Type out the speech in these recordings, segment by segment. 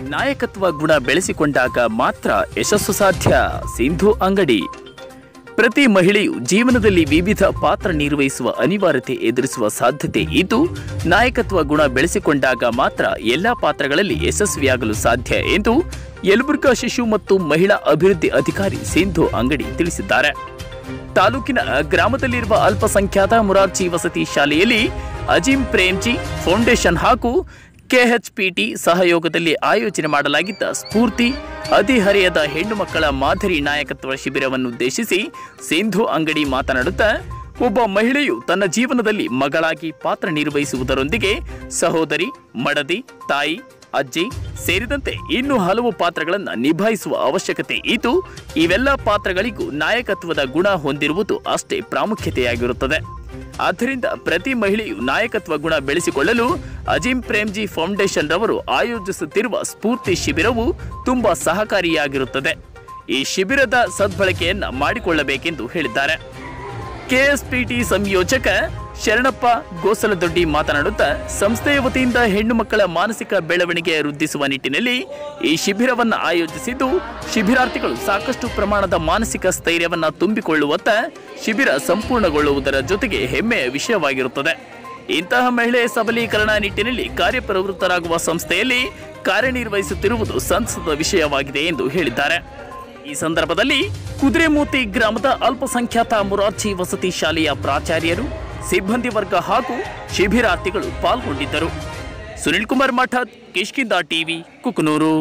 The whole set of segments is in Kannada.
ನಾಯಕತ್ವ ಗುಣ ಬೆಳೆಸಿಕೊಂಡಾಗ ಮಾತ್ರ ಯಶಸ್ಸು ಸಾಧ್ಯ ಸಿಂಧು ಅಂಗಡಿ ಪ್ರತಿ ಮಹಿಳೆಯು ಜೀವನದಲ್ಲಿ ವಿವಿಧ ಪಾತ್ರ ನಿರ್ವಹಿಸುವ ಅನಿವಾರ್ಯತೆ ಎದುರಿಸುವ ಸಾಧ್ಯತೆ ಇದ್ದು ನಾಯಕತ್ವ ಗುಣ ಬೆಳೆಸಿಕೊಂಡಾಗ ಮಾತ್ರ ಎಲ್ಲಾ ಪಾತ್ರಗಳಲ್ಲಿ ಯಶಸ್ವಿಯಾಗಲು ಸಾಧ್ಯ ಎಂದು ಯಲಬುರ್ಗಾ ಶಿಶು ಮತ್ತು ಮಹಿಳಾ ಅಭಿವೃದ್ಧಿ ಅಧಿಕಾರಿ ಸಿಂಧು ಅಂಗಡಿ ತಿಳಿಸಿದ್ದಾರೆ ತಾಲೂಕಿನ ಗ್ರಾಮದಲ್ಲಿರುವ ಅಲ್ಪಸಂಖ್ಯಾತ ಮುರಾರ್ಜಿ ವಸತಿ ಶಾಲೆಯಲ್ಲಿ ಅಜೀಂ ಪ್ರೇಮ್ಜಿ ಫೌಂಡೇಶನ್ ಹಾಗೂ ಕೆಎಚ್ಪಿಟಿ ಸಹಯೋಗದಲ್ಲಿ ಆಯೋಜನೆ ಮಾಡಲಾಗಿದ್ದ ಸ್ಫೂರ್ತಿ ಹದಿಹರೆಯದ ಹೆಣ್ಣು ಮಕ್ಕಳ ಮಾದರಿ ನಾಯಕತ್ವ ಶಿಬಿರವನ್ನುದ್ದೇಶಿಸಿ ಸಿಂಧು ಅಂಗಡಿ ಮಾತನಾಡುತ್ತಾ ಒಬ್ಬ ಮಹಿಳೆಯು ತನ್ನ ಜೀವನದಲ್ಲಿ ಮಗಳಾಗಿ ಪಾತ್ರ ನಿರ್ವಹಿಸುವುದರೊಂದಿಗೆ ಸಹೋದರಿ ಮಡದಿ ತಾಯಿ ಅಜ್ಜಿ ಸೇರಿದಂತೆ ಇನ್ನೂ ಹಲವು ಪಾತ್ರಗಳನ್ನು ನಿಭಾಯಿಸುವ ಅವಶ್ಯಕತೆ ಇದ್ದು ಇವೆಲ್ಲ ಪಾತ್ರಗಳಿಗೂ ನಾಯಕತ್ವದ ಗುಣ ಹೊಂದಿರುವುದು ಅಷ್ಟೇ ಪ್ರಾಮುಖ್ಯತೆಯಾಗಿರುತ್ತದೆ ಆದ್ದರಿಂದ ಪ್ರತಿ ಮಹಿಳೆಯು ನಾಯಕತ್ವ ಗುಣ ಬೆಳೆಸಿಕೊಳ್ಳಲು ಅಜೀಂ ಪ್ರೇಮ್ಜಿ ಫೌಂಡೇಶನ್ ರವರು ಆಯೋಜಿಸುತ್ತಿರುವ ಸ್ಫೂರ್ತಿ ಶಿಬಿರವು ತುಂಬಾ ಸಹಕಾರಿಯಾಗಿರುತ್ತದೆ ಈ ಶಿಬಿರದ ಸದ್ಬಳಕೆಯನ್ನ ಮಾಡಿಕೊಳ್ಳಬೇಕೆಂದು ಹೇಳಿದ್ದಾರೆ ಕೆಎಸ್ಪಿಟಿ ಸಂಯೋಜಕ ಶರಣಪ್ಪ ಗೋಸಲದೊಡ್ಡಿ ಮಾತನಾಡುತ್ತಾ ಸಂಸ್ಥೆಯ ವತಿಯಿಂದ ಹೆಣ್ಣು ಮಕ್ಕಳ ಮಾನಸಿಕ ಬೆಳವಣಿಗೆ ವೃದ್ಧಿಸುವ ನಿಟ್ಟಿನಲ್ಲಿ ಈ ಶಿಬಿರವನ್ನು ಆಯೋಜಿಸಿದ್ದು ಶಿಬಿರಾರ್ಥಿಗಳು ಸಾಕಷ್ಟು ಪ್ರಮಾಣದ ಮಾನಸಿಕ ಸ್ಥೈರ್ಯವನ್ನ ತುಂಬಿಕೊಳ್ಳುವತ್ತ ಶಿಬಿರ ಸಂಪೂರ್ಣಗೊಳ್ಳುವುದರ ಜೊತೆಗೆ ಹೆಮ್ಮೆಯ ವಿಷಯವಾಗಿರುತ್ತದೆ ಇಂತಹ ಮಹಿಳೆ ಸಬಲೀಕರಣ ನಿಟ್ಟಿನಲ್ಲಿ ಕಾರ್ಯಪ್ರವೃತ್ತರಾಗುವ ಸಂಸ್ಥೆಯಲ್ಲಿ ಕಾರ್ಯನಿರ್ವಹಿಸುತ್ತಿರುವುದು ಸಂತಸದ ವಿಷಯವಾಗಿದೆ ಎಂದು ಹೇಳಿದ್ದಾರೆ ಈ ಸಂದರ್ಭದಲ್ಲಿ ಕುದುರೆಮೂತಿ ಗ್ರಾಮದ ಅಲ್ಪಸಂಖ್ಯಾತ ಮುರಾರ್ಜಿ ವಸತಿ ಶಾಲೆಯ ಪ್ರಾಚಾರ್ಯರು ಸಿಬ್ಬಂದಿ ವರ್ಗ ಹಾಗೂ ಶಿಬಿರಾರ್ಥಿಗಳು ಪಾಲ್ಗೊಂಡಿದ್ದರು ಸುನಿಲ್ ಕುಮಾರ್ ಮಠದ್ ಕಿಷ್ಕಿಂದ ಟಿವಿ ಕುಕನೂರು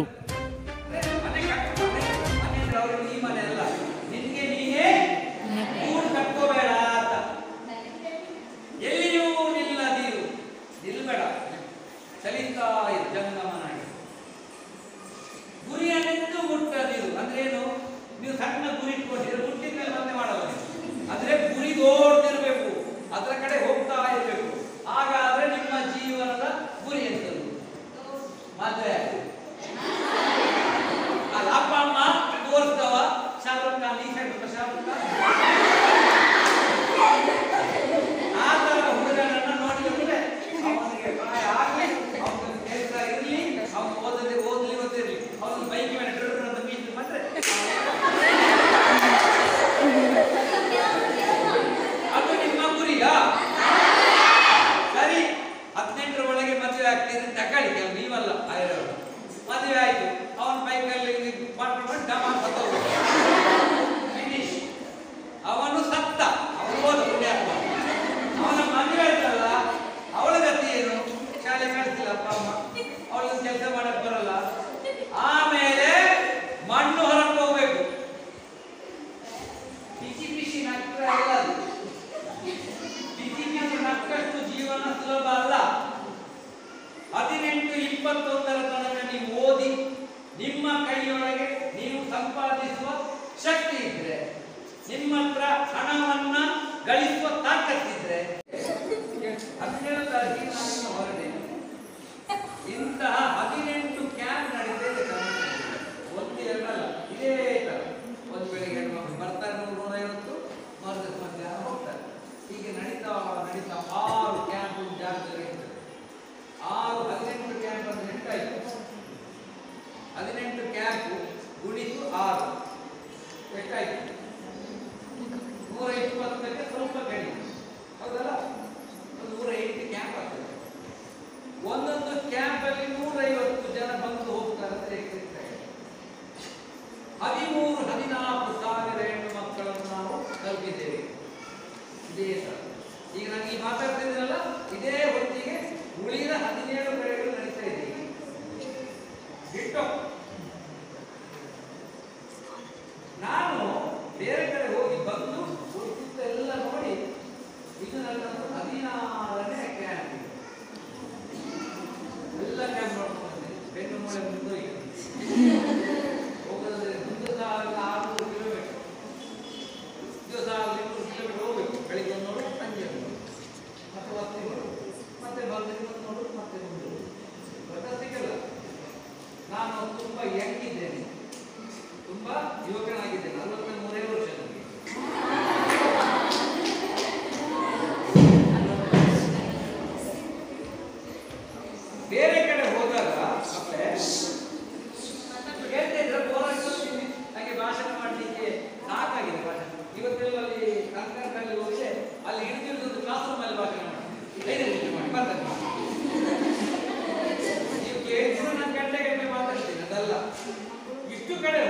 ನಿನ್ಗೆ ನೀನೇ ಗೂಡು ಕಟ್ಕೋಬೇಡ ಅಂತ ಎಲ್ಲಿಯೂ ನಿಲ್ಲದಿರು ನಿಲ್ಬೇಡ ಚಲಿತಾ ಇರು ಜಂಗಮನಾಗಿ ಗುರಿಯನ್ನೆಂದು ಮುಟ್ಟದಿರು ಅಂದ್ರೆ ಏನು ನೀವು ಸಣ್ಣ ಗುರಿ ಇಟ್ಕೊಂಡಿದ್ರೆ ಮುಟ್ಟಿದ ಮೇಲೆ ಮತ್ತೆ ಮಾಡಲ್ಲ ಆದ್ರೆ ಗುರಿ ದೊಡ್ಡದಿರ್ಬೇಕು ಅದರ ಕಡೆ ಹೋಗ್ತಾ ಇರಬೇಕು ಹಾಗಾದ್ರೆ ನಿಮ್ಮ ಜೀವನದ ಗುರಿ ಎಂತದ್ದು ಮದುವೆ ಅಲ್ಲ ಅಪ್ಪ ಅಮ್ಮ ತೋರಿಸ್ತವ ಶಾರುಖ್ ಖಾನ್ ಈ ಸೈಡ್ ಶಾರುಖ್ ಖಾನ್ ಆ ತರ ಹುಡುಗನನ್ನ ನೋಡಿದ್ರೆ ಅವನಿಗೆ ಪ್ರಾಯ ಆಗ್ಲಿ ಅವನ ಕೆಲಸ ಇರ್ಲಿ ಅವನು ಓದಲಿ ಓದಲಿ ಓದಿರ್ಲಿ ಅವನು ಬೈಕ್ ಮೇಲೆ ಡ್ರೈವರ್ ಅಂತ ಮೀಟ್ ಮಾಡ್ರೆ ಅದು ನಿಮ್ಮ ಗುರಿಯಾ ಸರಿ ಹದಿನೆಂಟರ ಒಳಗೆ ಮದುವೆ ಆಗ್ತಿದ್ರೆ ತಕೊಳ್ಳಿ ಕೆಲವು ನೀವಲ್ಲ ಆಯ್ರವರು ಮದುವೆ ಆಯ್ತು ಅವನ ಬೈಕಲ್ಲಿ ಪಾರ್ಟ್ ಮಾಡಿ ಡಮ ಫಿನಿಶ್ ಅವನು ಸತ್ತ ಅವನು ಹೋದ ಪುಣ್ಯಾತ್ಮ ಅವನ ಮದುವೆ ಆಯ್ತಲ್ಲ ಅವಳ ಗತಿ ಏನು ಶಾಲೆ ಕಳಿಸಿಲ್ಲ ಅಪ್ಪ ಅಮ್ಮ ಅವಳಿಗೆ ಕೆಲಸ ಮಾಡಕ್ ಬರಲ್ಲ ಆಮೇಲೆ ಮಣ್ಣು ಹೊರಕ್ಕೆ ಹೋಗ್ಬೇಕು ಪಿಸಿ ಪಿಸಿ ನಕ್ರೆ ಅಲ್ಲ ಅದು ಬಿಸಿ ಬಿಸಿ ನಕ್ಕಷ್ಟು ಜೀವನ ಸುಲಭ ಅಲ್ಲ ಹದಿನೆಂಟು ಇಪ್ಪತ್ತೊಂದರ ತನಕ ನೀವು ಓದಿ ನಿಮ್ಮ ಕೈಯೊಳಗೆ ನೀವು ಸಂಪಾದಿಸುವ ಶಕ್ತಿ ಇದ್ರೆ ನಿಮ್ಮ ಹತ್ರ ಹಣವನ್ನ ಗಳಿಸುವ ತಾಕತ್ತಿದ್ರೆ ಹದಿನೇಳು ತಾರೀಕಿಗೆ ನಾನು ಇನ್ನು ಹೊರಡೆ ಇಂತಹ ಹದಿನೆಂಟು ಕ್ಯಾಂಪ್ ನಡೀತಿದೆ ಕರ್ನಾಟಕದಲ್ಲಿ. ಒಂದು ಎರಡಲ್ಲ ಇದೇ ತರ ಒಂದು ಬೆಳಿಗ್ಗೆ ಹೆಣ್ಮಕ್ಳು ಬರ್ತಾರೆ ನೂರು ನೂರೈವತ್ತು ಮರದ ಮಧ್ಯಾಹ್ನ ಹೋಗ್ತಾರೆ ಹೀಗೆ ನಡೀತಾ ನಡೀತಾ ಆರು ಕ್ಯಾಂಪ್ ಜಾಗದಲ್ಲಿ ಇರ್ತದೆ ಆರು ಹದಿನೆಂಟು ಕ್ಯಾಂಪ್ ಅಂದ್ರೆ ಎಷ್ಟಾಯ್ತು ಹದಿನೆಂಟು ಕ್ಯಾಂಪ್ ಗುಣಿಸು ಆರು ಎಷ್ಟಾಯ್ತು ನೂರ ಇಪ್ಪತ್ತಕ್ಕೆ ಸ್ವಲ್ಪ ಕಡಿಮೆ ಹೌದಲ್ಲ ಒಂದು ನೂರ ಎಂಟು ಕ್ಯಾಂಪ್ ಆಗ್ತದೆ ಒಂದೊಂದು ಕ್ಯಾಂಪ್ ಅಲ್ಲಿ ನೂರೈವತ್ತು ಜನ ಬಂದು ಹೋಗ್ತಾರೆ ಅಂತ ಲೆಕ್ಕಿಸ್ತಾರೆ. ಹದಿಮೂರು ಹದಿನಾಲ್ಕು ಸಾವಿರ ಹೆಣ್ಣು ಮಕ್ಕಳನ್ನು ನಾವು ತಲುಪಿದ್ದೇವೆ ಇದೇ ತರ ಈಗ ನಾನು ಈ ಮಾತಾಡ್ತಿದ್ದೀನಲ್ಲ ಇದೇ ಹೊತ್ತಿಗೆ ಉಳಿದ ಹದಿನೇಳು ಕಡೆಗಳು ನಡೀತಾ ಇದೆ ಈಗ. ಬಿಟ್ಟು ನಾನು ಬೇರೆ ಕಡೆ ಹೋಗಿ ಬಂದು ಉಳಿದಿದ್ದ ಎಲ್ಲ ನೋಡಿ ಇದು ನನ್ನ ಹದಿನಾರನೇ ಕ್ಯಾಂಪ್ ಇದು. ಎಲ್ಲ ಕ್ಯಾಂಪ್ ನೋಡ್ಕೊಂಡು ಬಂದೆ. ಬೆನ್ನು ಮೂಳೆ ಮುಂದೋಗಿ ಹೋಗೋದಾದ್ರೆ ಒಂದು ಸಾವಿರದ ಆರುನೂರು ಕಿಲೋಮೀಟರ್ ಇದು ಸಾವಿರದ ಇನ್ನೂರು ಕಿಲೋಮೀಟರ್ ಹೋಗ್ಬೇಕು ಬೆಳಿಗ್ಗೆ ಒಂದು ನೋಡು ಸಂಜೆ ಒಂದು ನೋಡು. ಮತ್ತೆ ಮತ್ತೆ ನೋಡು ಮತ್ತೆ ಬಂದು ಇನ್ನೊಂದು ನೋಡು ಮತ್ತೆ ಒಂದು ಗೊತ್ತಾ ಸಿಗಲ್ಲ ನಾನು ತುಂಬಾ ಯಂಗ್ ಇದ್ದೇನೆ ತುಂಬಾ ಯುವಕನಾಗಿದ್ದೇನೆ ನಲವತ್ತ ಮೂರೇ ವರ್ಷ ನನಗೆ ಬೇರೆ ಕಡೆ ಹೋದಾಗ ಮತ್ತೆ ಕಡೆ